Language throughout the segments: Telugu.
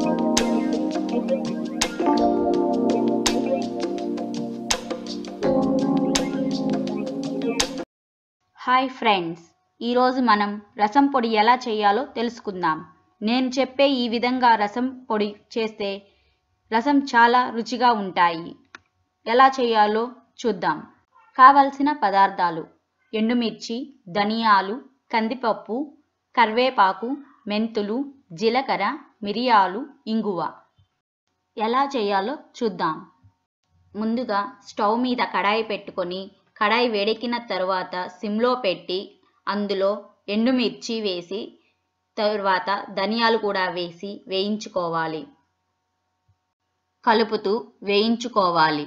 హాయ్ ఫ్రెండ్స్ ఈరోజు మనం రసం పొడి ఎలా చేయాలో తెలుసుకుందాం నేను చెప్పే ఈ విధంగా రసం పొడి చేస్తే రసం చాలా రుచిగా ఉంటాయి ఎలా చేయాలో చూద్దాం కావలసిన పదార్థాలు ఎండుమిర్చి ధనియాలు కందిపప్పు కరివేపాకు మెంతులు జీలకర్ర మిరియాలు ఇంగువ ఎలా చేయాలో చూద్దాం ముందుగా స్టవ్ మీద కడాయి పెట్టుకొని కడాయి వేడెక్కిన తర్వాత సిమ్లో పెట్టి అందులో ఎండుమిర్చి వేసి తర్వాత ధనియాలు కూడా వేసి వేయించుకోవాలి కలుపుతూ వేయించుకోవాలి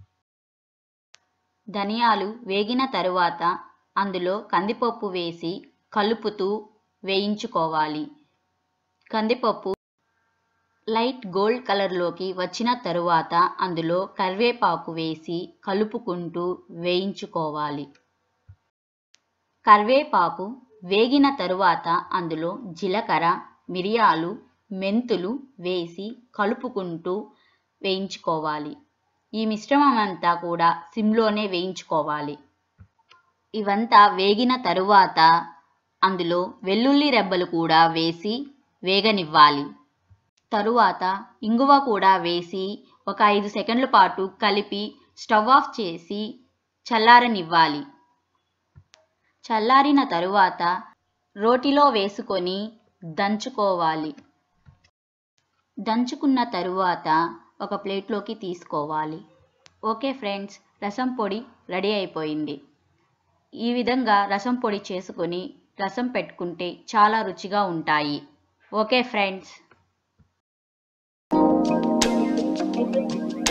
ధనియాలు వేగిన తరువాత అందులో కందిపప్పు వేసి కలుపుతూ వేయించుకోవాలి కందిపప్పు లైట్ గోల్డ్ కలర్లోకి వచ్చిన తరువాత అందులో కరివేపాకు వేసి కలుపుకుంటూ వేయించుకోవాలి కరివేపాకు వేగిన తరువాత అందులో జీలకర్ర మిరియాలు మెంతులు వేసి కలుపుకుంటూ వేయించుకోవాలి ఈ మిశ్రమం అంతా కూడా సిమ్లోనే వేయించుకోవాలి ఇవంతా వేగిన తరువాత అందులో వెల్లుల్లి రెబ్బలు కూడా వేసి వేగనివ్వాలి తరువాత ఇంగువ కూడా వేసి ఒక ఐదు సెకండ్ల పాటు కలిపి స్టవ్ ఆఫ్ చేసి చల్లారనివ్వాలి చల్లారిన తరువాత రోటిలో వేసుకొని దంచుకోవాలి దంచుకున్న తరువాత ఒక ప్లేట్లోకి తీసుకోవాలి ఓకే ఫ్రెండ్స్ రసం పొడి రెడీ అయిపోయింది ఈ విధంగా రసం పొడి చేసుకొని రసం పెట్టుకుంటే చాలా రుచిగా ఉంటాయి ఓకే ఫ్రెండ్స్